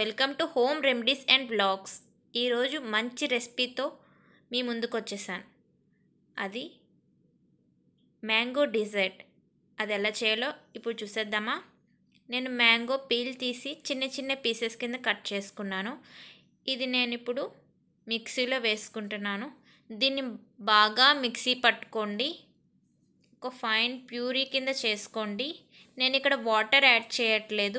welcome to home remedies and blogs ఈరోజు మంచి రెసిపీతో మీ ముందుకు వచ్చేసాను అది మ్యాంగో డిజర్ట్ అది ఎలా చేయాలో ఇప్పుడు చూసేద్దామా నేను మ్యాంగో పీల్ తీసి చిన్న చిన్న పీసెస్ కింద కట్ చేసుకున్నాను ఇది నేను ఇప్పుడు మిక్సీలో వేసుకుంటున్నాను దీన్ని బాగా మిక్సీ పట్టుకోండి ఒక ఫైన్ ప్యూరీ కింద చేసుకోండి నేను ఇక్కడ వాటర్ యాడ్ చేయట్లేదు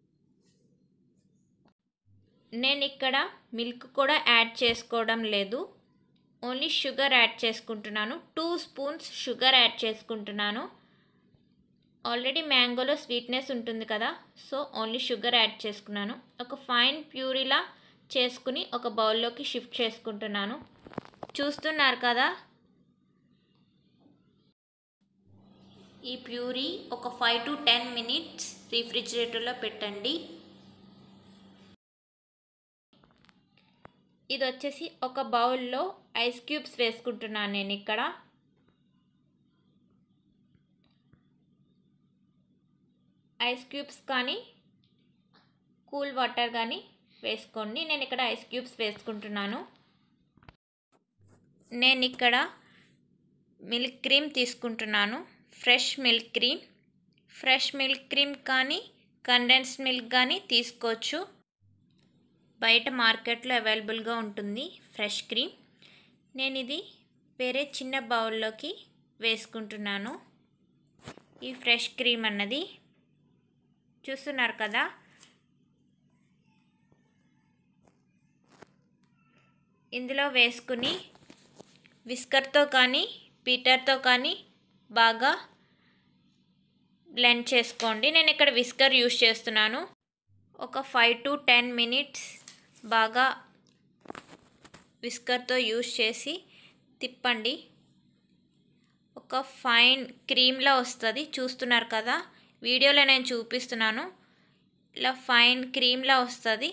నేను ఇక్కడ మిల్క్ కూడా యాడ్ చేసుకోవడం లేదు ఓన్లీ షుగర్ యాడ్ చేసుకుంటున్నాను టూ స్పూన్స్ షుగర్ యాడ్ చేసుకుంటున్నాను ఆల్రెడీ మ్యాంగోలో స్వీట్నెస్ ఉంటుంది కదా సో ఓన్లీ షుగర్ యాడ్ చేసుకున్నాను ఒక ఫైన్ ప్యూరీలా చేసుకుని ఒక బౌల్లోకి షిఫ్ట్ చేసుకుంటున్నాను చూస్తున్నారు కదా ఈ ప్యూరీ ఒక ఫైవ్ టు టెన్ మినిట్స్ రిఫ్రిజిరేటర్లో పెట్టండి ఇది వచ్చేసి ఒక బౌల్లో ఐస్ క్యూబ్స్ వేసుకుంటున్నాను నేను ఇక్కడ ఐస్ క్యూబ్స్ కానీ కూల్ వాటర్ కానీ వేసుకోండి నేను ఇక్కడ ఐస్ క్యూబ్స్ వేసుకుంటున్నాను నేను ఇక్కడ మిల్క్ క్రీమ్ తీసుకుంటున్నాను fresh milk cream fresh milk cream కానీ కండెన్స్డ్ మిల్క్ కానీ తీసుకోవచ్చు బయట మార్కెట్లో అవైలబుల్గా ఉంటుంది ఫ్రెష్ క్రీమ్ నేను ఇది వేరే చిన్న బౌల్లోకి వేసుకుంటున్నాను ఈ ఫ్రెష్ క్రీమ్ అన్నది చూస్తున్నారు కదా ఇందులో వేసుకుని విస్కర్తో కానీ పీటర్తో కానీ బాగా బ్లెండ్ చేసుకోండి నేను ఇక్కడ విస్కర్ యూస్ చేస్తున్నాను ఒక ఫైవ్ టు టెన్ మినిట్స్ బాగా విస్కర్తో యూస్ చేసి తిప్పండి ఒక ఫైన్ క్రీమ్లా వస్తుంది చూస్తున్నారు కదా వీడియోలో నేను చూపిస్తున్నాను ఇలా ఫైన్ క్రీమ్లా వస్తుంది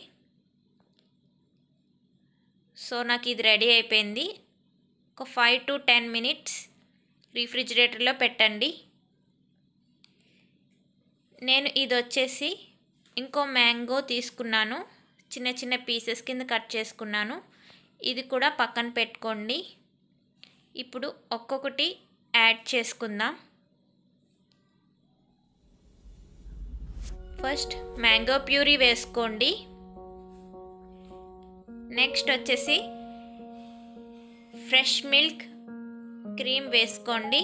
సో నాకు ఇది రెడీ అయిపోయింది ఒక ఫైవ్ టు టెన్ మినిట్స్ రిఫ్రిజిరేటర్లో పెట్టండి నేను ఇది వచ్చేసి ఇంకో మ్యాంగో తీసుకున్నాను చిన్న చిన్న పీసెస్ కింద కట్ చేసుకున్నాను ఇది కూడా పక్కన పెట్టుకోండి ఇప్పుడు ఒక్కొక్కటి యాడ్ చేసుకుందాం ఫస్ట్ మ్యాంగో ప్యూరీ వేసుకోండి నెక్స్ట్ వచ్చేసి ఫ్రెష్ మిల్క్ క్రీమ్ వేసుకోండి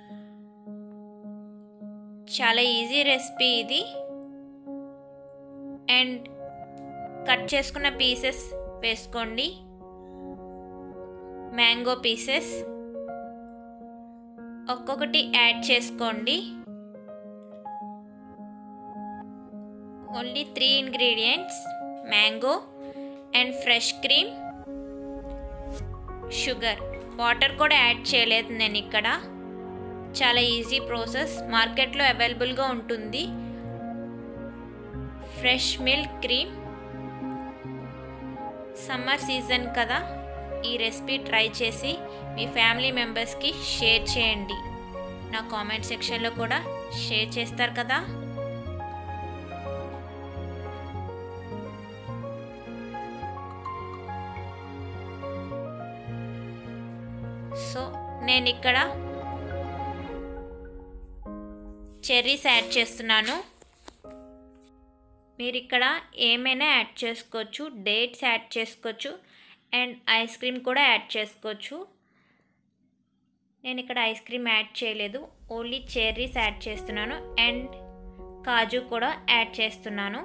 చాలా ఈజీ రెసిపీ ఇది అండ్ కట్ చేసుకున్న పీసెస్ వేసుకోండి మ్యాంగో పీసెస్ ఒక్కొక్కటి యాడ్ చేసుకోండి only three ingredients mango and fresh cream sugar water కూడా యాడ్ చేయలేదు నేను ఇక్కడ చాలా ఈజీ ప్రాసెస్ మార్కెట్లో అవైలబుల్గా ఉంటుంది fresh milk cream summer season కదా ఈ రెసిపీ ట్రై చేసి మీ ఫ్యామిలీ మెంబర్స్కి షేర్ చేయండి నా కామెంట్ సెక్షన్లో కూడా షేర్ చేస్తారు కదా సో నేను ఇక్కడ చెర్రీస్ యాడ్ చేస్తున్నాను మీరు ఇక్కడ ఏమైనా యాడ్ చేసుకోవచ్చు డేట్స్ యాడ్ చేసుకోవచ్చు అండ్ ఐస్ క్రీమ్ కూడా యాడ్ చేసుకోవచ్చు నేను ఇక్కడ ఐస్ క్రీమ్ యాడ్ చేయలేదు ఓన్లీ చెర్రీస్ యాడ్ చేస్తున్నాను అండ్ కాజు కూడా యాడ్ చేస్తున్నాను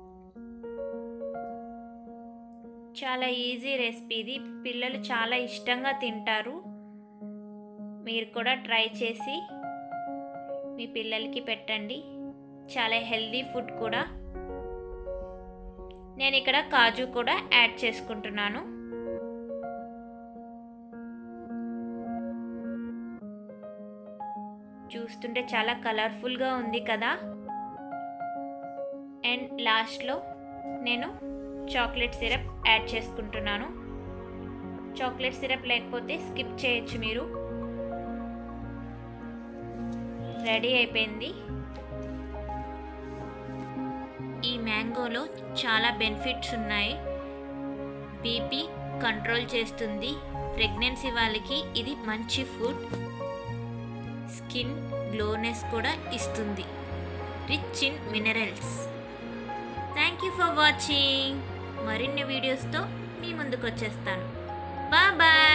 చాలా ఈజీ రెసిపీ ఇది పిల్లలు చాలా ఇష్టంగా తింటారు మీరు కూడా ట్రై చేసి మీ పిల్లలకి పెట్టండి చాలా హెల్దీ ఫుడ్ కూడా నేను ఇక్కడ కాజు కూడా యాడ్ చేసుకుంటున్నాను చూస్తుంటే చాలా కలర్ఫుల్గా ఉంది కదా అండ్ లాస్ట్లో నేను చాక్లెట్ సిరప్ యాడ్ చేసుకుంటున్నాను చాక్లెట్ సిరప్ లేకపోతే స్కిప్ చేయొచ్చు మీరు రెడీ అయిపోయింది ఈ మ్యాంగో మ్యాంగోలో చాలా బెనిఫిట్స్ ఉన్నాయి బీపీ కంట్రోల్ చేస్తుంది ప్రెగ్నెన్సీ వాళ్ళకి ఇది మంచి ఫుడ్ స్కిన్ గ్లోనెస్ కూడా ఇస్తుంది rich in minerals thank you for watching మరిన్ని వీడియోస్తో మీ ముందుకు వచ్చేస్తాను బాయ్